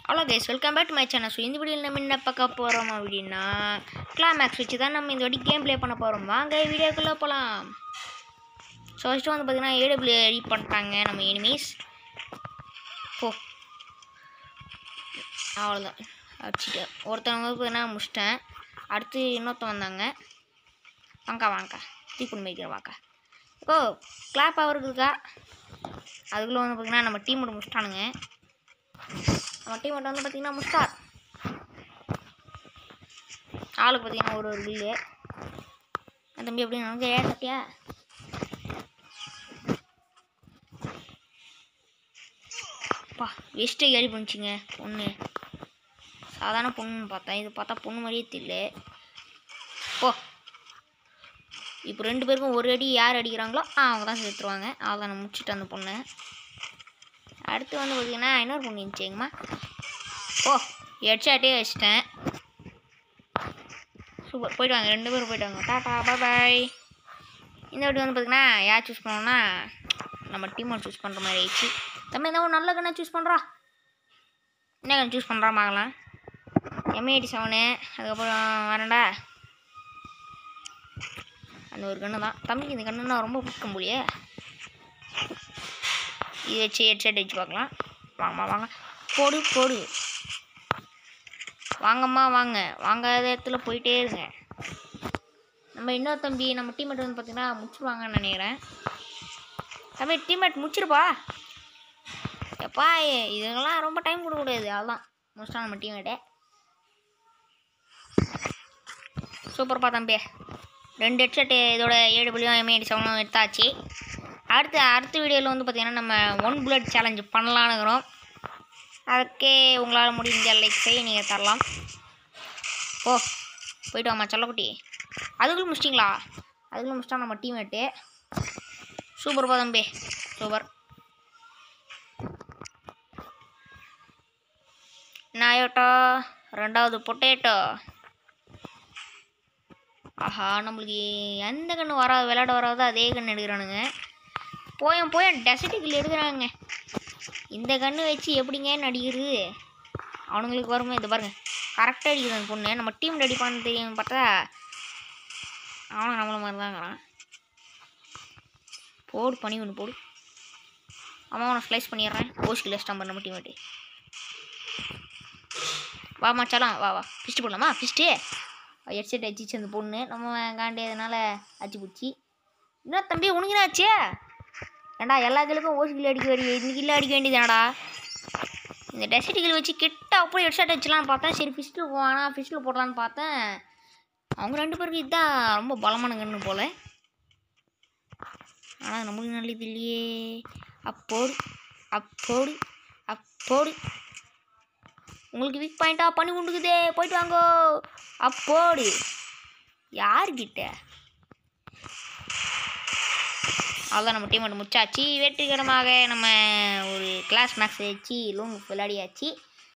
hello guys welcome back to my channel so இந்த வீடியோவில் நம்ம என்ன பார்க்க போகிறோம் அப்படின்னா கிளாமேக்ஸ் வச்சு தான் நம்ம இந்த வாட்டி கேம் ப்ளே பண்ண போகிறோம் வாங்க வீடியோக்குள்ளே போகலாம் ஸோ ஃபஸ்ட்டு வந்து பார்த்தீங்கன்னா ஏடபிள்யூ எடிட் பண்ணிட்டாங்க நம்ம எனிமீஸ் போ அவ்வளோதான் அடிச்சுட்டு ஒருத்தவங்க வந்து பார்த்தீங்கன்னா முடிச்சிட்டேன் அடுத்து இன்னொருத்தன் வந்தாங்க வாங்க வாங்க தீக்குண்டு மேய்க்கிற வாங்க ஓ கிளாப் அவருக்குக்கா அதுக்குள்ளே வந்து பார்த்தீங்கன்னா நம்ம டீம் மட்டும் முடிச்சிட்டானுங்க நம்ம டீம் மட்டும் வந்து பார்த்தீங்கன்னா முஸ்டார் ஆளுக்கு பார்த்தீங்கன்னா ஒரு ஒரு பில்லு என் தம்பி எப்படி நமக்கு ஏன் தட்டியா பா வெஸ்ட்டு கேரி பண்ணிச்சிங்க பொண்ணு சாதாரண பொண்ணுன்னு பார்த்தேன் இது பார்த்தா பொண்ணு மாதிரியே தெரியல போ இப்போ ரெண்டு பேருக்கும் ஒரு அடி யார் அடிக்கிறாங்களோ ஆ, அவங்க தான் சேர்த்துருவாங்க அவள் நான் முடிச்சுட்டு அந்த பொண்ணை அடுத்து வந்து பார்த்தீங்கன்னா இன்னொரு பொண்ணு இருந்துச்சுங்கம்மா ஓ ஹெட்ஷாட்டே வச்சிட்டேன் சூப்பர் போயிட்டு வாங்க ரெண்டு பேரும் போயிட்டு வாங்க டாட்டா பாய் பாய் இந்த வாட்டி வந்து பார்த்தீங்கன்னா யார் சூஸ் பண்ணோம்னா நம்ம டீமை சூஸ் பண்ணுற மாதிரி ஆயிடுச்சு தம்பி என்ன ஒரு நல்ல கண்ணை சூஸ் பண்ணுறா என்ன கண் சூஸ் பண்ணுறா பார்க்கலாம் எம்ஏ எயிட்டி செவனு அதுக்கப்புறம் வரேன்டா அந்த ஒரு கண்ணு தான் தம்பிக்கு இந்த கண்ணுன்னா ரொம்ப பிடிக்கும் போலியே இது வச்சு ஹெட்செட் வச்சு பார்க்கலாம் வாங்கம்மா வாங்க போடு போடு வாங்கம்மா வாங்க வாங்காத இடத்துல போயிட்டே இருங்க நம்ம இன்னொரு தம்பி நம்ம டீம்மேட் வந்து பார்த்தீங்கன்னா முடிச்சிருவாங்கன்னு நினைக்கிறேன் தம்பி டீம்மேட் முடிச்சிருப்பா எப்பா இ- இதுக்கெல்லாம் ரொம்ப டைம் கொடுக்கக்கூடாது அதுதான் முடிச்சிட்டோம் நம்ம டீம்மேட்டே சூப்பர்ப்பா தம்பி ரெண்டு ஹெட்செட்டு இதோட ஏடபிள்யூ எம்ஏடி செவனும் எடுத்தாச்சு அடுத்து அடுத்த வீடியோவில் வந்து பார்த்தீங்கன்னா நம்ம ஒன் புல்லட் சேலஞ்சு பண்ணலான்னு இருக்கிறோம் அதுக்கே உங்களால் முடிஞ்ச லைக் செய்ய நீங்கள் தரலாம் ஓ போயிட்டு வாமா செல்லக்குட்டி அதுக்குள்ள முடிச்சிட்டிங்களா அதுக்குள்ள முடிச்சிட்டா நம்ம டீம்மேட்டு சூப்பர்ப்பா தம்பி சூப்பர் நாயோட்டோ ரெண்டாவது பொட்டேட்டோ ஆஹா நம்மளுக்கு எந்த கன்று வராது விளையாட வராது அதே கன்று எடுக்கிறானுங்க போயும் போயும் டெசர்ட்டுக்குள்ள எடுக்கிறாங்க இந்த கன்று வச்சு எப்படிங்க நடிக்கிறது அவனுங்களுக்கு வருமே இது பாருங்க கரெக்டாக அடிக்குது அந்த பொண்ணு நம்ம டீம் ரெடி பண்ண தெரியும் பார்த்தா அவனும் நம்மள மாதிரி தாங்கிறான் போடு பண்ணி ஒன்று போடு அவன் அவனை ஸ்லைஸ் பண்ணிடுறேன் ஓஸ்க்கு லெஸ்ட் நம்பர் நம்ம டீமேட்டு வாமா சலாம் வா வா ஃபிஸ்ட்டு போடலாமா ஃபிஸ்ட்டு ஹெட்செட் அடிச்சிச்சு அந்த பொண்ணு நம்ம காண்டியதுனால அடிச்சு பிடிச்சி என்ன தம்பி உனக்கு என்ன ஆச்சு ஏண்டா எல்லா கிலுக்கும் ஓசி கிலோ அடிக்க வேண்டிய இந்த கிலோ அடிக்க வேண்டியதானடா இந்த டெசர்ட் கில் வச்சு கிட்ட அப்படியே ஹெட்செட் அடிச்சலான்னு பார்த்தேன் சரி ஃபிஸ்ட்டில் போவானா ஃபிஸ்ட்டில் போடலான்னு பார்த்தேன் அவங்க ரெண்டு பேருக்கு இதுதான் ரொம்ப பலமான கண்ணு போல் ஆனால் நம்மளுக்கு நல்லது இல்லையே அப்போடு அப்போடு அப்போடு உங்களுக்கு வீக் பாயிண்ட்டாக பண்ணி கொண்டுக்குதே போயிட்டு வாங்கோ அப்போடு யார்கிட்ட அவ்வளோதான் நம்ம டீம் மட்டும் முடிச்சாச்சு வெற்றிகரமாக நம்ம ஒரு கிளாஸ் மேக்ஸ் வச்சு லோன் விளையாடியாச்சு